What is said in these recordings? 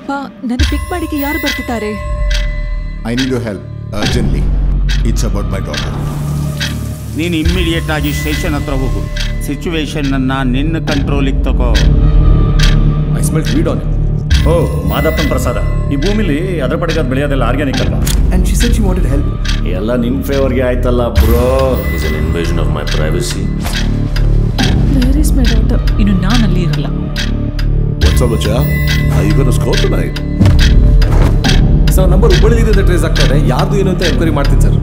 ಅಪ್ಪ ನನ್ನ ಪಿಕ್ ಮಾಡಿಗೆ ಯಾರು ಬರ್ತಿದ್ದಾರೆ I need you help urgently it's about my daughter ನೀನು ಇಮ್ಮಿಡಿಯೇಟ್ ಆಗಿ ಸ್ಟೇಷನ್ ಹತ್ರ ಹೋಗು ಸಿಚುವೇಶನ್ ಅನ್ನ ನಿನ್ನ ಕಂಟ್ರೋಲಿಗೆ ತಗೋ ಐ ಸ್ಮೆಲ್ ವೀಡ್ ಆನ್ ಓ ಮಾದಪ್ಪನ್ ಪ್ರಸಾದ ಈ ಭೂಮಿಲಿ ಅದ್ರ ಪಡೆಗೆ ಅದು ಬೆಳೆಯೋದೆಲ್ಲ ಆರ್ಗ್ಯಾನಿಕ್ ಅಲ್ವಾ And she said she wanted help. ಎಲ್ಲ ನಿನ್ ಫೇವರ್ಗೆ ಆಯ್ತಲ್ಲ bro is an invasion of my privacy. Where is my daughter ಇನ್ನು ನಾನಲ್ಲಿ ಇರಲ್ಲ What's up, Bacha? Are you gonna score tonight? Sir number ಹುಬ್ಬಳ್ಳಿಲಿದೆ ಅಂತ ಟ್ರೇಸ್ ಆಗ್ತಾ ಇದೆ ಯಾರ್ದು ಏನು ಅಂತ ಎನ್ಕ್ವೈರಿ ಮಾಡ್ತೀನಿ ಸರ್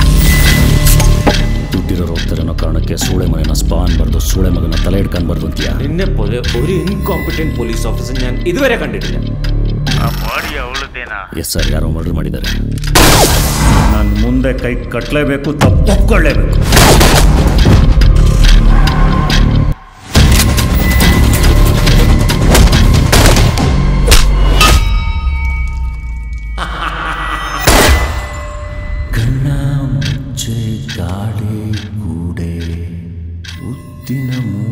ದುಡ್ಡಿರೋರು ಹೋಗ್ತಾರೆ ಅನ್ನೋ ಕಾರಣಕ್ಕೆ ಸೂಳೆ ಮನೆನ ಸ್ಪಾನ್ ಬರ್ದು ಸೂಳೆ ಮಗನ ತಲೆ ಹಿಡ್ಕೊಂಡ್ಬಾರ್ದು ಅಂತೀಯ നിന്നെ പോലെ ഒരു ഇൻകോമ്പിറ്റന്റ് പോലീസ് ഓഫീസർ ഞാൻ ഇതുവരെ കണ്ടിട്ടില്ല ಬಾಡಿ ಅವಳದೇನಾ ಎಸ್ ಸರ್ ಯಾರೋ ಮರ್ಡರ್ ಮಾಡಿದ್ದಾರೆ ನಾನು ಮುಂದೆ ಕೈ ಕಟ್ಟಲೇಬೇಕು ತಪ್ಪೊಪ್ಕೊಳ್ಳೇಬೇಕು ಕಣ್ಣ ಮುಚ್ಚೆ ಗಾಡಿ ಗೂಡೆ ಉದ್ದಿನ ಮೂ